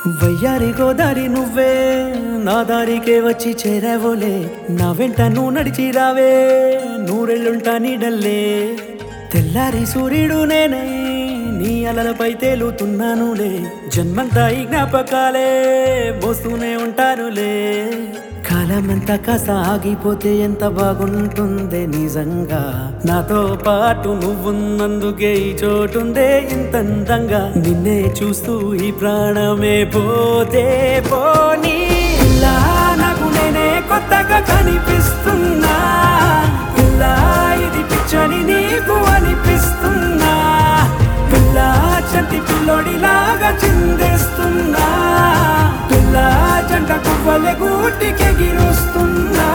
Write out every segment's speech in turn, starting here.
వయ్యారి గోదారి నువ్వే నా దారికే వచ్చి చేరావోలే నా వెంట నువ్వు నడిచి రావే నూరెళ్ళుంటా నీడల్లే తెల్లారి సూర్యుడు నేనై నీ అలలపై తేలుతున్నానులే జన్మంతా ఈ జ్ఞాపకాలే మోస్తూనే ఉంటానులే కాలమంతా కాస్త ఆగిపోతే ఎంత బాగుంటుందే నిజంగా నాతో పాటు నువ్వున్నందుకే ఈ చోటుందే ఇంత అందంగా నిన్నే చూస్తూ ఈ ప్రాణమే పోతే పోనీ ఇలా నాకు నేనే కొత్తగా కనిపిస్తున్నా ఇలా ఇది పిచ్చని నీకు అనిపిస్తున్నా పిల్ల చంటి పిల్లోడిలాగా చిందేస్తున్నా పిల్ల జంట కువ్వలే గూటికెగిరుస్తున్నా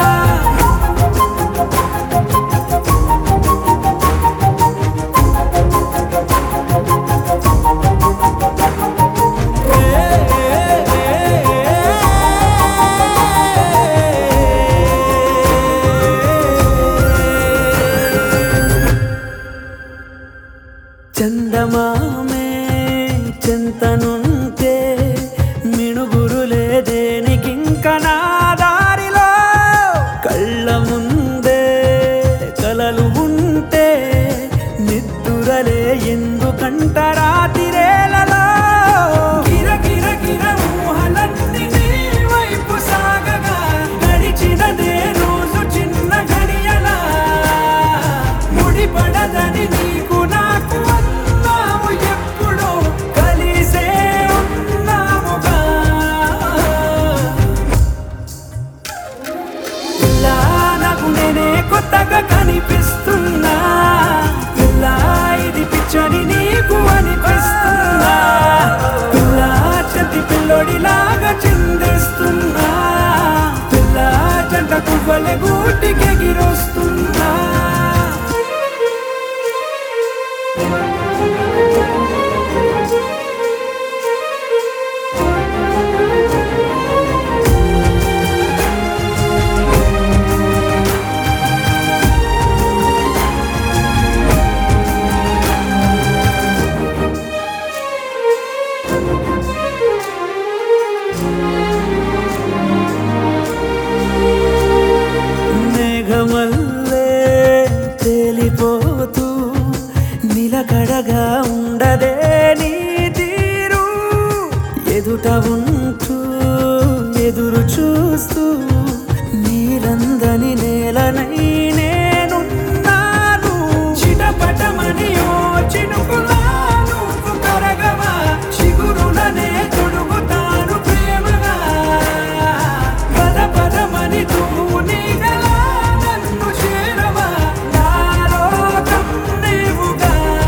చందమామే చింతనుంటే మిణుగురులే దేనికింక నా దారిలో కళ్ళ ముందే కలలు ఉంటే నిద్దురలే ఎందుకంట రాతిరేలలో గిర గిర గిర ఊహలన్నీ నీ వైపు సాగగా గడిచినదే రోజు చిన్న గడియలా ముడిపడదని నీకు నాకు అన్నాము ఎప్పుడో కలిసే ఉన్నాముగా ఇలా నాకు నేనే కొత్తగా కనిపిస్తున్నా ఇలా ఇది పిచ్చని నీకు అనిపిస్తున్నా పిల్ల చంటి పిల్లోడిలాగా చిందిస్తున్నా పిల్ల జంట కువ్వలే గూటికెగిరొస్తున్నా మేఘమల్లే తేలిపోతూ నిలకడగా ఉండదే నీ తీరు ఎదుట ఉంటూ ఎదురు చూస్తూ నీరందని నేలనై నేనున్నాను చిటపటమని ఓ చినుకులా నువ్వు కరగవా చిగురులనే తొడుగుతాను ప్రేమగా పద పదమని నువ్వు నీగలా నన్ను చేరవా నాలో నీవుగా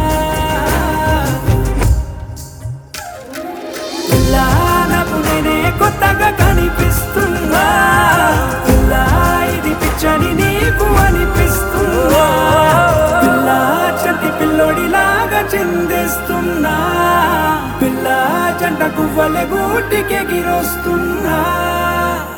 ఇలా నాకు నేనే కొత్తగా కనిపిస్తున్నా ఇలా ఇది పిచ్చని నీకు అనిపిస్తున్నా పిల్ల చంటి పిల్లోడిలాగా చిందిస్తున్నా పిల్ల జంట కువ్వలే గూటికెగిరొస్తున్నా